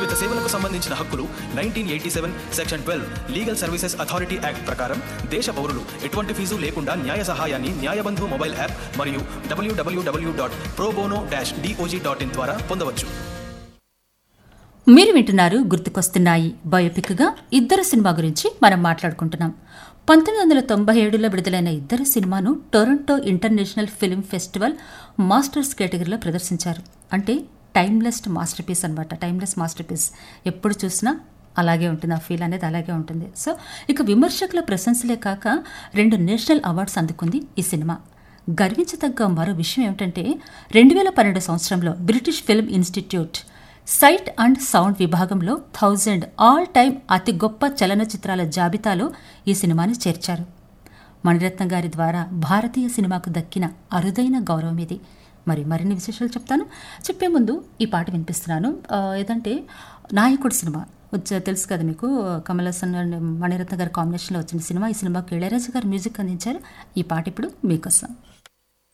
ప్రజాస్వామిక సేవలకు సంబంధించిన హక్కులు nineteen eighty seven section twelve legal services authority act ప్రకారం దేశ పౌరులు ఎటువంటి ఫీజు లేకుండా న్యాయ సహాయాన్ని న్యాయబంధు మొబైల్ యాప్ మరియు W W W dot pro bono dash D O J dot in ద్వారా పొందవచ్చు మీరు వింటున్నారు గుర్తుకొస్తున్నాయి బయోపిక్గా ఇద్దరు సినిమా గురించి మనం మాట్లాడుకుంటున్నాం పంతొమ్మిది వందల తొంభై ఏడులో విడుదలైన ఇద్దరు సినిమాను Toronto International Film Festival masters కేటగిరీలో ప్రదర్శించారు అంటే టైమ్లెస్ మాస్టర్ పీస్ అనమాట టైమ్లెస్ మాస్టర్ పీస్ ఎప్పుడు చూసినా అలాగే ఉంటుంది ఆ ఫీల్ అనేది అలాగే ఉంటుంది సో ఇక విమర్శకుల ప్రశంసలే కాక రెండు నేషనల్ అవార్డ్స్ అందుకుంది ఈ సినిమా గర్వించదగ్గ మరో విషయం ఏమిటంటే రెండు వేల పన్నెండు సంవత్సరంలో British Film Institute sight and sound విభాగంలో థౌజండ్ ఆల్ టైమ్ అతి గొప్ప చలనచిత్రాల జాబితాలో ఈ సినిమాని చేర్చారు మణిరత్నం గారి ద్వారా భారతీయ సినిమాకు దక్కిన అరుదైన గౌరవం ఇది మరి మరిన్ని విశేషాలు చెప్తాను చెప్పే ముందు ఈ పాట వినిపిస్తున్నాను ఆ, ఏదంటే నాయకుడు సినిమా వచ్చే తెలుసు కదా మీకు కమల్ హాసన్ అండ్ మణిరత్నం గారి కాంబినేషన్లో వచ్చిన సినిమా ఈ సినిమాకి ఇళయరాజు గారు మ్యూజిక్ అందించారు ఈ పాట ఇప్పుడు మీకోసం